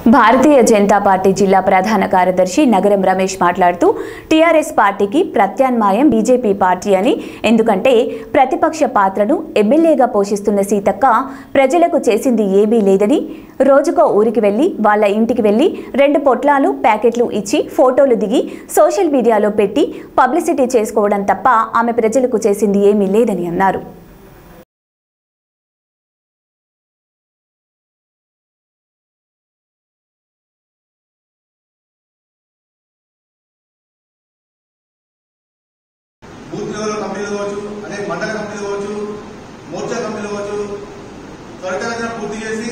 భారతీయ Janata party జిల్లా ప్రధాన కార్యదర్శి నగరం రమేష్ మాట్లాడుతూ టీఆర్ఎస్ పార్టీకి ప్రత్యామ్నాయం బీజేపీ పార్టీ అని ఎందుకంటే ప్రతిపక్ష పాత్రను ఎమ్మెల్యేగా పోషిస్తున్న సీతక్క ప్రజలకు చేసింది ఏమీ లేదని రోజుకో ఊరికి వెళ్లి వాళ్ళ ఇంటికి వెళ్లి రెండు పొట్లాలు ప్యాకెట్లు ఇచ్చి ఫోటోలు దిగి సోషల్ మీడియాలో పెట్టి పబ్లిసిటీ చేసుకోవడం తప్ప ఆమె ప్రజలకు చేసింది ఏమీ లేదని అన్నారు బూత్ లెవెల్ కంపెనీలు కావచ్చు అదే మండల కంపెనీలు కావచ్చు మోర్చా కంపెనీలు కావచ్చు త్వరితగతిన పూర్తి చేసి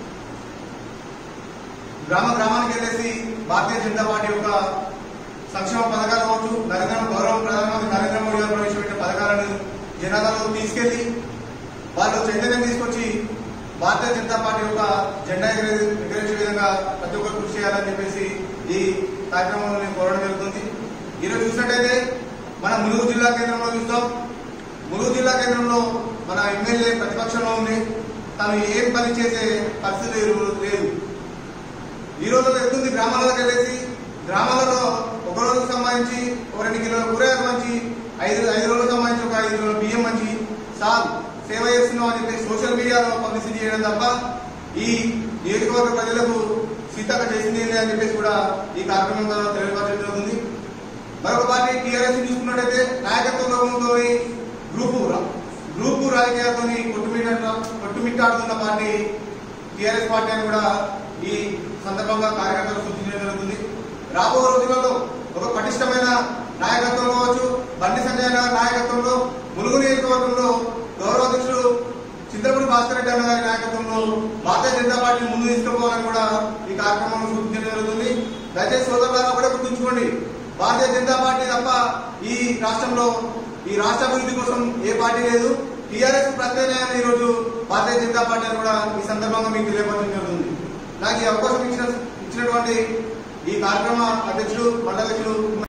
గ్రామ గ్రామానికి వెళ్ళేసి భారతీయ జనతా పార్టీ యొక్క సంక్షేమ పథకాలు కావచ్చు నరేంద్ర గౌరవ ప్రధానమంత్రి నరేంద్ర మోడీ గారు ప్రవేశపెట్టిన పథకాలను జనాలలో తీసుకెళ్లి వాళ్ళు చైతన్యం తీసుకొచ్చి భారతీయ జనతా పార్టీ యొక్క జెండా ఎగరే ఎగరేసే విధంగా ప్రతి ఒక్కరు కృషి చేయాలని చెప్పేసి ఈ కార్యక్రమంలో నేను కోరడం జరుగుతుంది ఈరోజు చూసినట్టయితే మన ములుగు జిల్లా కేంద్రంలో చూస్తాం ములుగు జిల్లా కేంద్రంలో మన ఎమ్మెల్యే ప్రతిపక్షంలో ఉంది తను ఏం పని చేసే పరిస్థితి లేదు- లేదు ఈ రోజు వెళ్తుంది గ్రామాలకు వెళ్ళేసి గ్రామాలలో ఒక రోజుకు సంబంధించి ఒక రెండు కిలోల కూరగాయలు మంచి ఐదు ఐదు రోజులకు సంబంధించి ఒక ఐదు కిలోల బియ్యం మంచి సార్ సేవ చేస్తున్నాం అని చెప్పి సోషల్ మీడియాలో పబ్లిసిటీ చేయడం తప్ప ఈ నియోజకవర్గ ప్రజలకు సీతక్క చేసింది ఏంటి అని చెప్పేసి కూడా ఈ కార్యక్రమం ద్వారా తెలియపరచడం జరుగుతుంది మరొక పార్టీ టీఆర్ఎస్ చూసుకున్నట్టయితే నాయకత్వంలో గ్రూపు గ్రూపు రాజకీయాలతో కొట్టుమిట్ట కొట్టుమిట్టాడుతున్న పార్టీ టీఆర్ఎస్ పార్టీ అని కూడా ఈ సందర్భంగా కార్యకర్తలు సూచించడం జరుగుతుంది రాబో రోజులలో ఒక పటిష్టమైన నాయకత్వం కావచ్చు బండి సంజయ్ గారి నాయకత్వంలో ములుగు నియోజకవర్గంలో గౌరవ అధ్యక్షుడు చింతపూడి భాస్కర్ రెడ్డి అన్న గారి నాయకత్వంలో భారతీయ జనతా పార్టీని ముందు తీసుకుపోవాలని కూడా ఈ కార్యక్రమంలో సూచించడం జరుగుతుంది దయచేసి సోదరులారా కూడా గుర్తుంచుకోండి భారతీయ జనతా పార్టీ తప్ప ఈ రాష్ట్రంలో ఈ రాష్ట్ర అభివృద్ధి కోసం ఏ పార్టీ లేదు టీఆర్ఎస్ ప్రత్యామ్నాయం ఈ రోజు భారతీయ జనతా పార్టీ అని కూడా ఈ సందర్భంగా మీకు తెలియపరచడం జరుగుతుంది నాకు ఈ అవకాశం ఇచ్చిన ఇచ్చినటువంటి ఈ కార్యక్రమ అధ్యక్షుడు మండలాధ్యక్షుడు